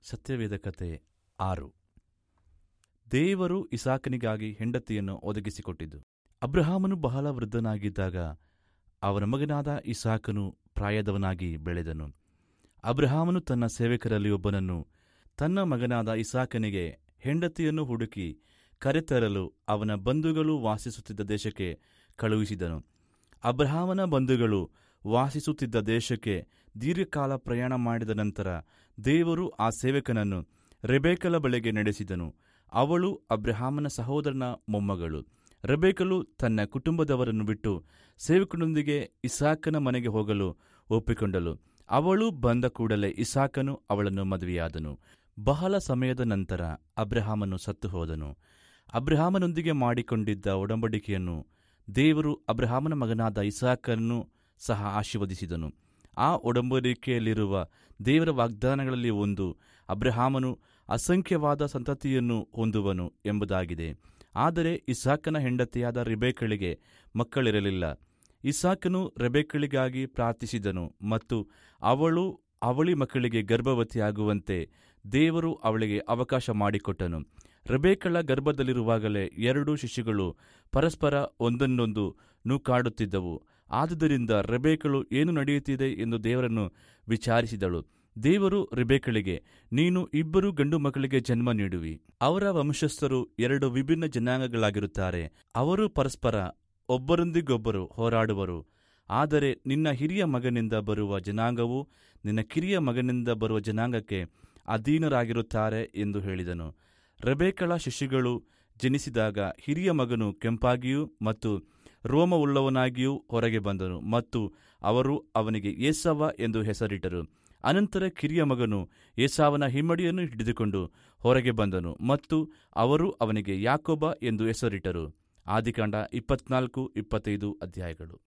ಸತ್ಯವೇದ ಕತೆ ಆರು ದೇವರು ಇಸಾಕನಿಗಾಗಿ ಹೆಂಡತಿಯನ್ನು ಒದಗಿಸಿಕೊಟ್ಟಿದ್ದು ಅಬ್ರಹಾಮನು ಬಹಳ ವೃದ್ಧನಾಗಿದ್ದಾಗ ಅವನ ಮಗನಾದ ಇಸಾಕನು ಪ್ರಾಯದವನಾಗಿ ಬೆಳೆದನು ಅಬ್ರಹಾಮನು ತನ್ನ ಸೇವಕರಲ್ಲಿ ಒಬ್ಬನನ್ನು ತನ್ನ ಮಗನಾದ ಇಸಾಕನಿಗೆ ಹೆಂಡತಿಯನ್ನು ಹುಡುಕಿ ಕರೆತರಲು ಅವನ ಬಂಧುಗಳು ವಾಸಿಸುತ್ತಿದ್ದ ದೇಶಕ್ಕೆ ಕಳುಹಿಸಿದನು ಅಬ್ರಹಾಮನ ಬಂಧುಗಳು ವಾಸಿಸುತ್ತಿದ್ದ ದೇಶಕ್ಕೆ ದೀರ್ಘಕಾಲ ಪ್ರಯಾಣ ಮಾಡಿದ ನಂತರ ದೇವರು ಆ ಸೇವಕನನ್ನು ರೆಬೇಕಲ ಬಳಿಗೆ ನಡೆಸಿದನು ಅವಳು ಅಬ್ರಹಾಮನ ಸಹೋದರನ ಮೊಮ್ಮಗಳು ರೆಬೇಕಲು ತನ್ನ ಕುಟುಂಬದವರನ್ನು ಬಿಟ್ಟು ಸೇವಕನೊಂದಿಗೆ ಇಸಾಕನ ಮನೆಗೆ ಹೋಗಲು ಒಪ್ಪಿಕೊಂಡಳು ಅವಳು ಬಂದ ಕೂಡಲೇ ಇಸಾಕನು ಅವಳನ್ನು ಮದುವೆಯಾದನು ಬಹಳ ಸಮಯದ ನಂತರ ಅಬ್ರಹಾಮನು ಸತ್ತು ಹೋದನು ಅಬ್ರಹಾಮನೊಂದಿಗೆ ಮಾಡಿಕೊಂಡಿದ್ದ ಒಡಂಬಡಿಕೆಯನ್ನು ದೇವರು ಅಬ್ರಹಾಮನ ಮಗನಾದ ಇಸಾಕನ್ನು ಸಹ ಆಶೀರ್ವದಿಸಿದನು ಆ ಒಡಂಬಡಿಕೆಯಲ್ಲಿರುವ ದೇವರ ವಾಗ್ದಾನಗಳಲ್ಲಿ ಒಂದು ಅಬ್ರಹಾಮನು ಅಸಂಖ್ಯವಾದ ಸಂತತಿಯನ್ನು ಹೊಂದುವನು ಎಂಬುದಾಗಿದೆ ಆದರೆ ಇಸಾಕನ ಹೆಂಡತಿಯಾದ ರಿಬೇಕಳಿಗೆ ಮಕ್ಕಳಿರಲಿಲ್ಲ ಇಸಾಕನು ರೆಬೆಕ್ಕಳಿಗಾಗಿ ಪ್ರಾರ್ಥಿಸಿದನು ಮತ್ತು ಅವಳು ಅವಳಿ ಮಕ್ಕಳಿಗೆ ಗರ್ಭವತಿಯಾಗುವಂತೆ ದೇವರು ಅವಳಿಗೆ ಅವಕಾಶ ಮಾಡಿಕೊಟ್ಟನು ರೆಬೇಕಳ ಗರ್ಭದಲ್ಲಿರುವಾಗಲೇ ಎರಡು ಶಿಶುಗಳು ಪರಸ್ಪರ ಒಂದನ್ನೊಂದು ನೂಕಾಡುತ್ತಿದ್ದವು ಆದುದರಿಂದ ರೆಬೇಕಳು ಏನು ನಡೆಯುತ್ತಿದೆ ಎಂದು ದೇವರನ್ನು ವಿಚಾರಿಸಿದಳು ದೇವರು ರಿಬೇಕಳಿಗೆ ನೀನು ಇಬ್ಬರು ಗಂಡು ಮಕ್ಕಳಿಗೆ ಜನ್ಮ ನೀಡುವಿ ಅವರ ವಂಶಸ್ಥರು ಎರಡು ವಿಭಿನ್ನ ಜನಾಂಗಗಳಾಗಿರುತ್ತಾರೆ ಅವರು ಪರಸ್ಪರ ಒಬ್ಬರೊಂದಿಗೊಬ್ಬರು ಹೋರಾಡುವರು ಆದರೆ ನಿನ್ನ ಹಿರಿಯ ಮಗನಿಂದ ಬರುವ ಜನಾಂಗವು ನಿನ್ನ ಕಿರಿಯ ಮಗನಿಂದ ಬರುವ ಜನಾಂಗಕ್ಕೆ ಅಧೀನರಾಗಿರುತ್ತಾರೆ ಎಂದು ಹೇಳಿದನು ರೆಬೇಕಳ ಶಿಶುಗಳು ಜನಿಸಿದಾಗ ಹಿರಿಯ ಮಗನು ಕೆಂಪಾಗಿಯೂ ಮತ್ತು ರೋಮವುಳ್ಳವನಾಗಿಯೂ ಹೊರಗೆ ಬಂದನು ಮತ್ತು ಅವರು ಅವನಿಗೆ ಏಸವ ಎಂದು ಹೆಸರಿಟ್ಟರು ಅನಂತರ ಕಿರಿಯ ಮಗನು ಏಸಾವನ ಹಿಮ್ಮಡಿಯನ್ನು ಹಿಡಿದುಕೊಂಡು ಹೊರಗೆ ಬಂದನು ಮತ್ತು ಅವರು ಅವನಿಗೆ ಯಾಕೋಬ ಎಂದು ಹೆಸರಿಟ್ಟರು ಆದಿಕಾಂಡ ಇಪ್ಪತ್ನಾಲ್ಕು ಇಪ್ಪತ್ತೈದು ಅಧ್ಯಾಯಗಳು